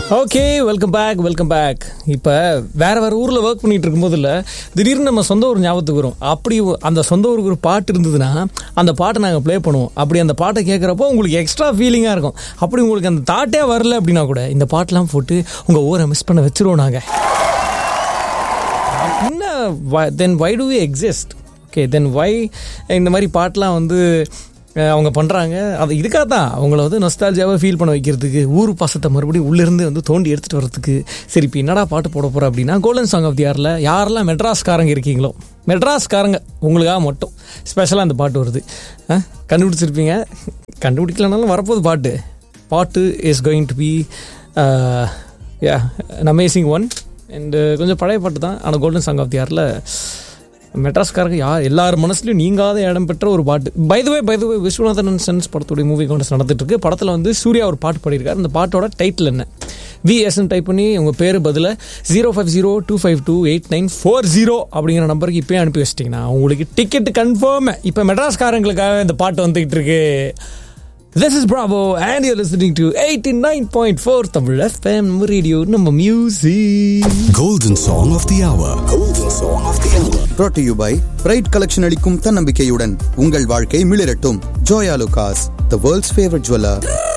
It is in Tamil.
Okay welcome back welcome back இப்போ வேற வேற ஊரில் ஒர்க் பண்ணிட்டு இருக்கும்போதுல திடீர்னு நம்ம சொந்த ஊர் ஞாபகத்துக்கு வரும் அப்படி அந்த சொந்த ஊருக்கு ஒரு பாட்டு இருந்ததுன்னா அந்த பாட்டை நாங்கள் ப்ளே பண்ணுவோம் அப்படி அந்த பாட்டை கேட்குறப்போ உங்களுக்கு எக்ஸ்ட்ரா ஃபீலிங்காக இருக்கும் அப்படி உங்களுக்கு அந்த தாட்டே வரல அப்படின்னா கூட இந்த பாட்டெலாம் போட்டு உங்கள் ஊரை மிஸ் பண்ண வச்சிருவோம் நாங்கள் என்ன then why do we exist okay then why இந்த மாதிரி பாட்டெலாம் வந்து அஹ், அவங்க பண்ணுறாங்க அது இதுக்காக தான் அவங்கள வந்து நொஸ்டாலஜியாவை ஃபீல் பண்ண வைக்கிறதுக்கு ஊர் பாசத்தை மறுபடியும் உள்ளேருந்து வந்து தோண்டி எடுத்துகிட்டு வரதுக்கு சரி இப்போ என்னடா பாட்டு போட போகிறோம் அப்படின்னா கோல்டன் சாங் ஆஃப் தி யாரில் யாரெல்லாம் மெட்ராஸ்காரங்க இருக்கீங்களோ மெட்ராஸ்காரங்க உங்களுக்காக மட்டும் ஸ்பெஷலாக அந்த பாட்டு வருது அஹ், கண்டுபிடிச்சிருப்பீங்க கண்டுபிடிக்கலனாலும் வரப்போகுது பாட்டு பாட்டு is going to be ya amazing one and கொஞ்சம் பழைய பாட்டு தான் ஆனால் கோல்டன் சாங் ஆஃப் தி யாரில் மெட்ராஸ்காரங்க யார் எல்லார் மனசுலையும் நீங்காத இடம் பெற்ற ஒரு பாட்டு பைதுவே பைதுவே விஸ்வநாதன் சென்ஸ் படத்துடைய மூவி கான்டெஸ்ட் நடந்துட்டு இருக்கு படத்தில் வந்து சூர்யா ஒரு பாட்டு பாடியிருக்காரு அந்த பாட்டோட டைட்டில் என்ன விஎஸ்என் டைப் பண்ணி உங்கள் பேர் பதில் zero five zero two five two eight nine four zero அப்படிங்கிற நம்பருக்கு இப்போயே அனுப்பி வச்சிட்டிங்கன்னா உங்களுக்கு டிக்கெட் கன்ஃபார்ம் இப்போ மெட்ராஸ்காரங்களுக்காக இந்த பாட்டு வந்துகிட்டு இருக்கு This is Bravo, and you're listening to 89.4 Tamil FM radio number music. Golden Song of the Hour. Golden Song of the Hour. brought to you by bright collection அளிக்கும் தன்னம்பிக்கையுடன் உங்கள் வாழ்க்கை மிளிரட்டும் Joyalukkas the world's favourite jeweller